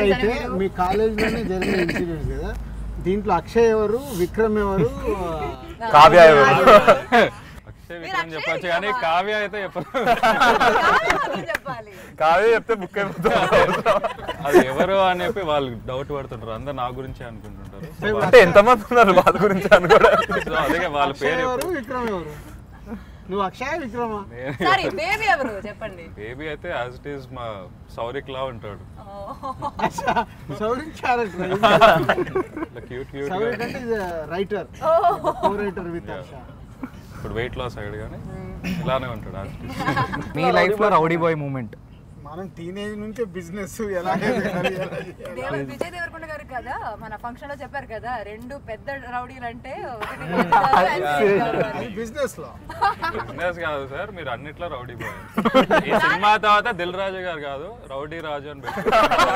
అయితే మీ కాలేజీలోనే జరిగిన ఇన్సిడెంట్ కదా దీంట్లో అక్షయ్ ఎవరు విక్రమ్ ఎవరు కావ్య ఎవరు? అక్షయ్ విక్రమ్ చెప్పొచ్చు కానీ కావ్య అయితే చెప్పదు చెప్పాలి కావ్య చెప్తే బుక్ అయిపోతుంది అది ఎవరు అని చెప్పి వాళ్ళు డౌట్ పడుతుంటారు అందరు నా గురించే అనుకుంటుంటారు సో వా- అంటే ఎంతమంది ఉన్నారు వాళ్ళ గురించి అనుకోవడానికి సో అదే వాళ్ళ అక్షయ్ పేరు ఎవరు విక్రమ్ ఎవరు నువ్వు అక్షయ్ విక్రమా సారీ బేబీ ఎవరు చెప్పండి బేబీ అయితే యాజ్ ఇట్ ఈస్ మా సౌరిక్ లా ఉంటాడు సౌరిక్ క్యారెక్టర్ ఇట్లా క్యూట్ క్యూట్ సౌరిక్ అంటే writer co writer with Harsha ఇప్పుడు వెయిట్ లాస్ అయ్యాడు కానీ ఇలానే ఉంటాడు యాజ్ ఇట్ ఈస్ మీ లైఫ్ లో రౌడీ బాయ్ మూమెంట్ మనం టీనేజ్ నుంచే బిజినెస్ ఎలాగే చేయాలి, ఎలా చేయాలి. దేవ విజయ్ దేవరకొండ గారు కదా మన ఫంక్షన్ లో చెప్పారు కదా రెండు పెద్ద రౌడీలు అంటే ఒకటి అది బిజినెస్ లో బిజినెస్ కాదు సార్ మీరు అన్నిట్లో రౌడీ బాయ్ ఈ సినిమా తర్వాత దిల్ రాజు గారు కాదు రౌడీ రాజు అని పెట్టి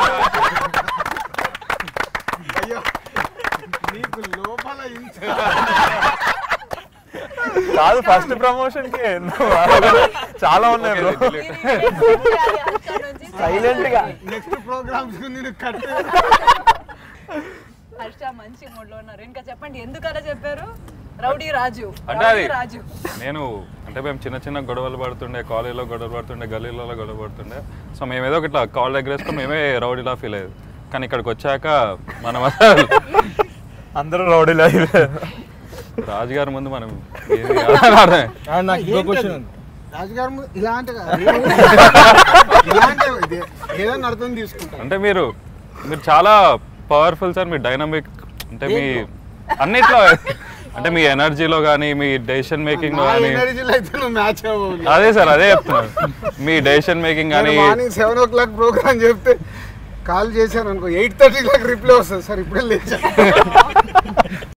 అయ్యో నీకు లోపల ఇంత కాదు ఫస్ట్ ప్రమోషన్ కి ఎన్నో చాలా ఉన్నాయి బ్రో సైలెంట్ గా నెక్స్ట్ ప్రోగ్రామ్స్ నేను కట్ హర్ష మంచి మూడ్ లో ఉన్నారు ఇంకా చెప్పండి ఎందుకు అలా చెప్పారు రౌడీ రాజు అంటే అది రౌడీ రాజు నేను అంటే మేము చిన్న చిన్న గొడవలు పడుతుండే కాలేజీలో గొడవలు పడుతుండే గల్లీలలో గొడవ పడుతుండే సో మేము ఏదో ఒకటి కాల్ దగ్గర వేసుకొని మేమే రౌడీలా ఫీల్ అయ్యేది కానీ ఇక్కడికి వచ్చాక మనం అసలు అందరూ రౌడీ లైఫ్ రాజు గారి ముందు మనం ఏది కాదని అర్థం. నాకు ఇంకో క్వశ్చన్ ఉంది రాజుగారు ము- ఇలాంటి కాదు. ఇలాంటి ఇది ఏదైనా అర్థం తీసుకుంటా అంటే మీరు మీరు చాలా పవర్ఫుల్ సార్ మీ డైనమిక్ అంటే మీ అన్నిట్లో అంటే మీ ఎనర్జీలో కానీ మీ డెసిషన్ మేకింగ్ లో నా కానీ ఎనర్జీలో అయితే నువ్వు మ్యాచ్ అవ్వవు అదే సార్ అదే చెప్తున్నాను మీ డెసిషన్ మేకింగ్ కానీ morning seven o'clock programme చెప్తే కాల్ చేశాను అనుకో ఎయిట్ థర్టీ క్లాక్ రిప్లై వస్తుంది సార్ ఇప్పుడే లేచా